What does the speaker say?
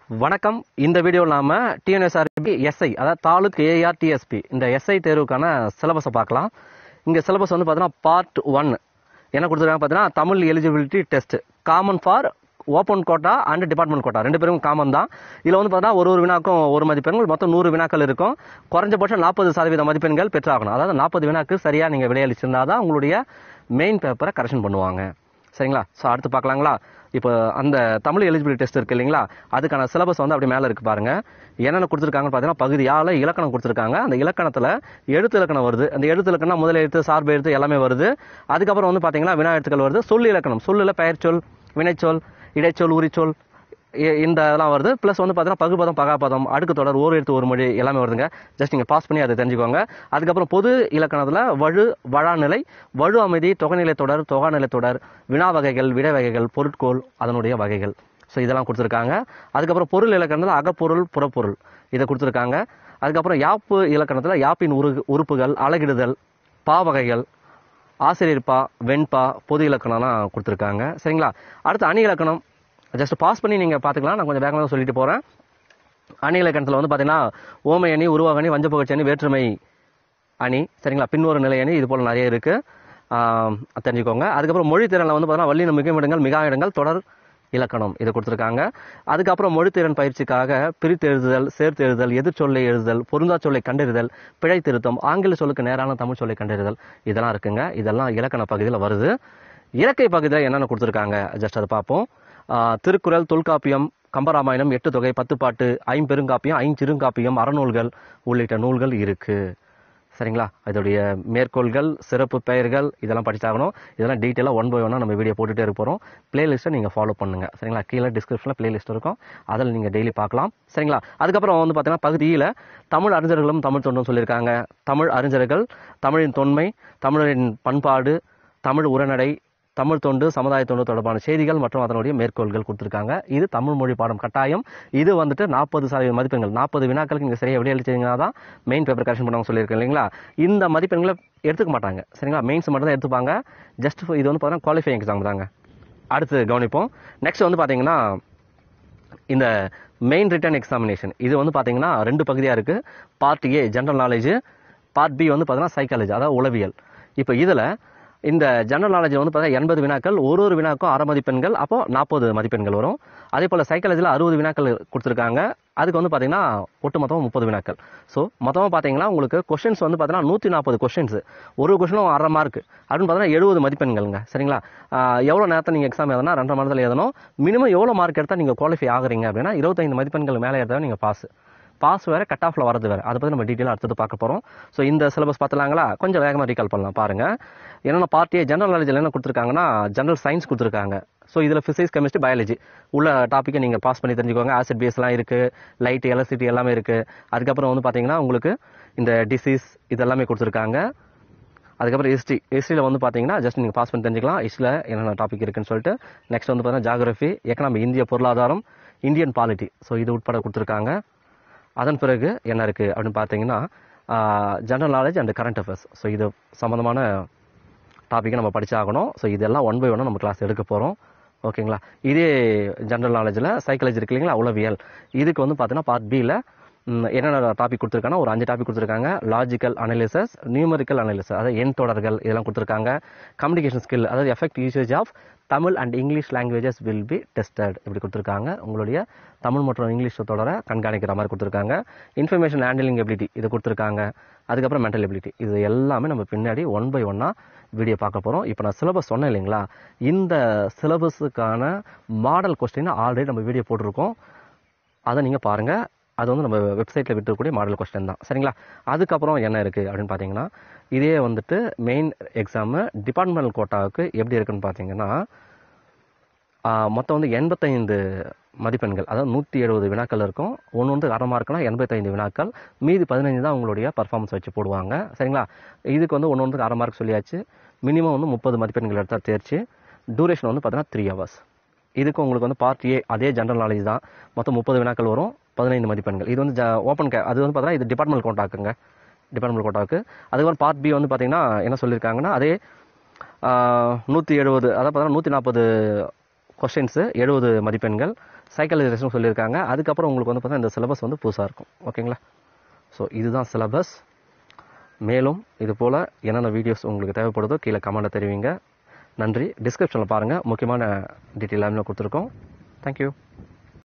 வணக்கம் இந்த வீடியோவில் நாம டிஎன்எஸ்ஆர்பி எஸ்ஐ அதாவது தாலுக் ஏஆர் டிஎஸ்பி இந்த எஸ்ஐ தேர்வுக்கான சிலபஸை பார்க்கலாம் இங்கே சிலபஸ் வந்து பார்த்தீங்கன்னா பார்ட் ஒன் என்ன கொடுத்துருக்காங்க பார்த்தீங்கன்னா Tamil eligibility test common for open quota and department quota ரெண்டு பேரும் காமன் தான் இதில் வந்து பார்த்தீங்கன்னா ஒரு ஒரு வினாக்கும் ஒரு மதிப்பெண்கள் மொத்தம் நூறு வினாக்கள் இருக்கும் குறைஞ்சபட்சம் நாற்பது சதவீத மதிப்பெண்கள் பெற்றாகணும் அதாவது நாற்பது வினாக்கு சரியாக நீங்கள் விடையளிச்சிருந்தா தான் உங்களுடைய மெயின் பேப்பரை கரெக்ஷன் பண்ணுவாங்க சரிங்களா ஸோ அடுத்து பார்க்கலாங்களா இப்போ அந்த தமிழ் எலிஜிபிலிட்டி டெஸ்ட் இருக்கு இல்லைங்களா அதுக்கான சிலபஸ் வந்து அப்படி மேலே இருக்கு பாருங்க என்னென்ன கொடுத்துருக்காங்கன்னு பார்த்தீங்கன்னா பகுதியால் இலக்கணம் கொடுத்துருக்காங்க அந்த இலக்கணத்தில் எழுத்து இலக்கணம் வருது அந்த எழுத்து இலக்கணம் முதல் எழுத்து சார்பு எழுத்து எல்லாமே வருது அதுக்கப்புறம் வந்து பார்த்தீங்கன்னா வினா எழுத்துக்கள் வருது சொல் இலக்கணம் சொல்லில் பெயர்ச்சொல் வினைச்சொல் இடைச்சொல் உரிச்சொல் இ- இந்த இதெல்லாம் வருது ப்ளஸ் வந்து பார்த்தீங்கன்னா பகுபதம் பகாபதம் அடுக்கு தொடர் ஓர் எழுத்து ஒரு மொழி எல்லாமே வருதுங்க ஜஸ்ட் நீங்கள் பாஸ் பண்ணி அதை தெரிஞ்சுக்கோங்க அதுக்கப்புறம் பொது இலக்கணத்தில் வழு வழாநிலை வழு அமைதி தொகைநிலை தொடர் தொகாநிலை தொடர் வினா வகைகள் விடை வகைகள் பொருட்கோள் அதனுடைய வகைகள் ஸோ இதெல்லாம் கொடுத்துருக்காங்க அதுக்கப்புறம் பொருள் இலக்கணத்தில் அகப்பொருள் புறப்பொருள் இதை கொடுத்துருக்காங்க அதுக்கப்புறம் யாப்பு இலக்கணத்தில் யாப்பின் உரு உறுப்புகள் அலகிடுதல் பா வகைகள் ஆசிரியர் பா வெண்பா பொது இலக்கணம்லாம் கொடுத்துருக்காங்க சரிங்களா அடுத்து அணி இலக்கணம் ஜஸ்ட் பாஸ் பண்ணி நீங்கள் பார்த்துக்கலாம் நான் கொஞ்சம் வேகமாக சொல்லிட்டு போகிறேன் அணி இலக்கணத்தில் வந்து பார்த்தீங்கன்னா ஓமை அணி உருவாக அணி வஞ்சப்புகழ்ச்சி அணி வேற்றுமை அணி சரிங்களா பின்னொரு நிலை அணி இது போல் நிறைய இருக்கு ஆம், தெரிஞ்சுக்கோங்க அதுக்கப்புறம் மொழி திறனில் வந்து பார்த்தீங்கன்னா வல்லின மிகமிடங்கள் மிகா இடங்கள் தொடர் இலக்கணம் இது கொடுத்துருக்காங்க அதுக்கப்புறம் மொழித்திறன் பயிற்சிக்காக பிரித்து எழுதுதல் சேர்த்து எழுதுதல் எதிர்ச்சொல்லை எழுதுதல் பொருந்தா சொல்லை கண்டறிதல் பிழை திருத்தம் ஆங்கில சொல்லுக்கு நேரான தமிழ் சொல்லை கண்டறிதல் இதெல்லாம் இருக்குங்க இதெல்லாம் இலக்கண பகுதியில் வருது இலக்கை பகுதியில் என்னென்ன கொடுத்துருக்காங்க ஜஸ்ட் அதை பார்ப்போம் ஆஹ் திருக்குறள் தொல்காப்பியம் கம்பராமாயணம் எட்டு தொகை பத்து பாட்டு ஐம்பெருங்காப்பியம் ஐஞ்சிறுங்காப்பியம் அறநூல்கள் உள்ளிட்ட நூல்கள் இருக்கு சரிங்களா அதோடைய மேற்கோள்கள் சிறப்பு பெயர்கள் இதெல்லாம் படிச்சாகணும் இதெல்லாம் டீட்டெயிலாக ஒன் பை ஒன்னாக நம்ம வீடியோ போட்டுட்டே இருக்க போகிறோம் பிளேலிஸ்ட்டை நீங்கள் ஃபாலோ பண்ணுங்க சரிங்களா கீழே டிஸ்கிரிப்ஷனில் பிளேலிஸ்ட் இருக்கும் அதில் நீங்கள் டெய்லி பார்க்கலாம் சரிங்களா அதுக்கப்புறம் வந்து பார்த்தீங்கன்னா பகுதியில் தமிழ் அறிஞர்களும் தமிழ் தொண்டும் சொல்லியிருக்காங்க தமிழ் அறிஞர்கள் தமிழின் தொன்மை தமிழின் பண்பாடு தமிழ் உரைநடை தமிழ் தொண்டு சமுதாய தொண்டு தொடர்பான செய்திகள் மற்றும் அதனுடைய மேற்கோள்கள் கொடுத்துருக்காங்க இது தமிழ் மொழி பாடம் கட்டாயம் இது வந்துட்டு நாற்பது சதவீத மதிப்பெண்கள் நாற்பது வினாக்களுக்கு நீங்கள் சரியாக விடையளிச்சீங்கன்னா தான் மெயின் பேப்பர் கரெக்ஷன் பண்ணுவாங்க சொல்லியிருக்கேன் இல்லைங்களா இந்த மதிப்பெண்களை எடுத்துக்க மாட்டாங்க சரிங்களா மெயின்ஸ் மட்டும் தான் எடுத்துப்பாங்க ஜஸ்ட் இது வந்து பார்த்தீங்கன்னா குவாலிஃபைங் எக்ஸாம் தாங்க அடுத்து கவனிப்போம் நெக்ஸ்ட் வந்து பார்த்தீங்கன்னா இந்த மெயின் ரிட்டன் எக்ஸாமினேஷன் இது வந்து பார்த்தீங்கன்னா ரெண்டு பகுதியாக இருக்குது part A general knowledge part B வந்து பார்த்தீங்கன்னா சைக்காலஜி அதாவது உளவியல் இப்போ இதில் இந்த ஜென்ரல் நாலேஜ் வந்து பார்த்தீங்கன்னா எண்பது வினாக்கள் ஒரு ஒரு வினாக்கும் அரை மதிப்பெண்கள் அப்போ நாற்பது மதிப்பெண்கள் வரும் அதே போல் சைக்காலஜியில் அறுபது வினாக்கள் கொடுத்துருக்காங்க அதுக்கு வந்து பார்த்தீங்கன்னா ஒட்டு மொத்தமாக முப்பது வினாக்கள் ஸோ மொத்தமாக பார்த்தீங்கன்னா உங்களுக்கு கொஷின்ஸ் வந்து பார்த்தீங்கன்னா நூற்றி நாற்பது கொஷின்ஸ் ஒரு கொஷினும் அரை மார்க் அப்படின்னு பார்த்தீங்கன்னா எழுபது மதிப்பெண்களுங்க சரிங்களா ஆஹ் எவ்வளோ நேரத்தை நீங்கள் எக்ஸாம் எழுதனா ரெண்டரை மணி நேரத்தில் எழுதணும் மினிமம் எவ்வளோ மார்க் எடுத்தால் நீங்கள் குவாலிஃபை ஆகுறீங்க அப்படின்னா இருபத்தைந்து மதிப்பெண்கள் மேலே எடுத்தால் நீங்கள் பாஸ் பாஸ் வேற கட் ஆஃப்ல வரது வேற அதை பற்றி நம்ம டீட்டெயிலாக அடுத்தது பார்க்க போகிறோம் ஸோ இந்த சிலபஸ் பார்த்தலாங்களா கொஞ்சம் வேகமாக ரீகால் பண்ணலாம் பாருங்க என்னென்ன பார்ட்டியே ஜெனரல் நாலேஜில் என்ன கொடுத்துருக்காங்கன்னா ஜெனரல் சயின்ஸ் கொடுத்துருக்காங்க ஸோ இதில் ஃபிசிக்ஸ் கெமிஸ்ட்ரி பயாலஜி உள்ள டாப்பிக்கை நீங்கள் பாஸ் பண்ணி தெரிஞ்சுக்கோங்க ஆசிட் பேஸ்லாம் இருக்குது லைட் எலக்ட்ரிசிட்டி எல்லாமே இருக்குது அதுக்கப்புறம் வந்து பார்த்தீங்கன்னா உங்களுக்கு இந்த டிசீஸ் இதெல்லாமே கொடுத்துருக்காங்க அதுக்கப்புறம் ஹிஸ்ட்ரி ஹிஸ்ட்ரியில் வந்து பார்த்தீங்கன்னா ஜஸ்ட் நீங்கள் பாஸ் பண்ணி தெரிஞ்சுக்கலாம் ஹிஸ்ட்ரியில் என்னென்ன டாபிக் இருக்குன்னு சொல்லிட்டு நெக்ஸ்ட் வந்து பார்த்தீங்கன்னா ஜாகிரஃபி எக்கனாமி இந்திய பொருளாதாரம் இந்தியன் பாலிட்டி ஸோ இது உட்பட கொடுத்துருக்காங்க அதன் பிறகு என்ன இருக்குது அப்படின்னு பார்த்தீங்கன்னா general knowledge and current affairs so இது சம்மந்தமான டாப்பிக்கை நம்ம படிச்சாகணும் ஸோ இதெல்லாம் ஒன் பை ஒன்னாக நம்ம கிளாஸ் எடுக்க போகிறோம் ஓகேங்களா இதே ஜென்ரல் நாலேஜில் சைக்காலஜி இருக்கு இல்லைங்களா உளவியல் இதுக்கு வந்து பார்த்தீங்கன்னா பார்ட் பியில் என்னென்ன டாபிக் கொடுத்துருக்காங்கன்னா ஒரு அஞ்சு டாபிக் கொடுத்துருக்காங்க லாஜிக்கல் அனாலிசிஸ் நியூமரிக்கல் அனாலிசிஸ் அதாவது எண் தொடர்கள் இதெல்லாம் கொடுத்துருக்காங்க கம்யூனிகேஷன் ஸ்கில் அதாவது effect usage of Tamil and English languages will be tested இப்படி கொடுத்துருக்காங்க உங்களுடைய தமிழ் மற்றும் இங்கிலீஷ் தொடர கண்காணிக்கிற மாதிரி கொடுத்துருக்காங்க இன்ஃபர்மேஷன் ஹேண்டிலிங் எபிலிட்டி இது கொடுத்துருக்காங்க அதுக்கப்புறம் மென்டல் எபிலிட்டி இது எல்லாமே நம்ம பின்னாடி ஒன் பை ஒன்னாக வீடியோ பார்க்க போகிறோம் இப்போ நான் சிலபஸ் சொன்னேன் இல்லைங்களா இந்த சிலபஸுக்கான மாடல் கொஸ்டின் ஆல்ரெடி நம்ம வீடியோ போட்டிருக்கோம் அதை நீங்கள் பாருங்கள் அது வந்து நம்ம வெப்சைட்டில் விட்டுருக்கூடிய மாடல் கொஸ்டின் தான் சரிங்களா அதுக்கப்புறம் என்ன இருக்குது அப்படின்னு பார்த்தீங்கன்னா இதே வந்துட்டு மெயின் எக்ஸாமு டிபார்ட்மெண்டல் கோட்டாவுக்கு எப்படி இருக்குன்னு பார்த்தீங்கன்னா ஆஹ், மொத்தம் வந்து எண்பத்தைந்து மதிப்பெண்கள் அதாவது நூற்றி எழுபது வினாக்கள் இருக்கும் ஒன்று வந்து அரை மார்க்னா எண்பத்தைந்து வினாக்கள் மீதி பதினஞ்சு தான் உங்களுடைய பர்ஃபார்மன்ஸ் வச்சு போடுவாங்க சரிங்களா இதுக்கு வந்து ஒன்று வந்து அரை மார்க் சொல்லியாச்சு மினிமம் வந்து முப்பது மதிப்பெண்கள் எடுத்தால் தேர்ச்சி டூரேஷன் வந்து பார்த்தீங்கன்னா த்ரீ ஹவர்ஸ் இதுக்கு உங்களுக்கு வந்து பார்ட் ஏ அதே ஜென்ரல் நாலேஜ் தான் மொத்தம் முப்பது வினாக்கள் வரும் பதினைந்து மதிப்பெண்கள் இது வந்து ஓப்பன் கே அது வந்து பார்த்தீங்கன்னா இது டிபார்ட்மெண்ட் கோட்டாக்குங்க டிபார்ட்மெண்ட் கோட்டாவுக்கு அதுக்கப்புறம் பார்ட் பி வந்து பார்த்தீங்கன்னா என்ன சொல்லியிருக்காங்கன்னா அதே நூற்றி எழுபது அதாவது பார்த்தீங்கன்னா நூற்றி நாற்பது கொஸ்டின்ஸு எழுபது மதிப்பெண்கள் சைக்காலஜிஸ்ட்னு சொல்லியிருக்காங்க அதுக்கப்புறம் உங்களுக்கு வந்து பார்த்தீங்கன்னா இந்த சிலபஸ் வந்து புதுசாக இருக்கும் ஓகேங்களா ஸோ இதுதான் சிலபஸ் மேலும் இது போல் என்னென்ன வீடியோஸ் உங்களுக்கு தேவைப்படுதோ கீழே கமெண்ட்டை தெரிவிங்க நன்றி டிஸ்கிரிப்ஷனில் பாருங்கள் முக்கியமான டீட்டெயில் எல்லாமே கொடுத்துருக்கோம் தேங்க்யூ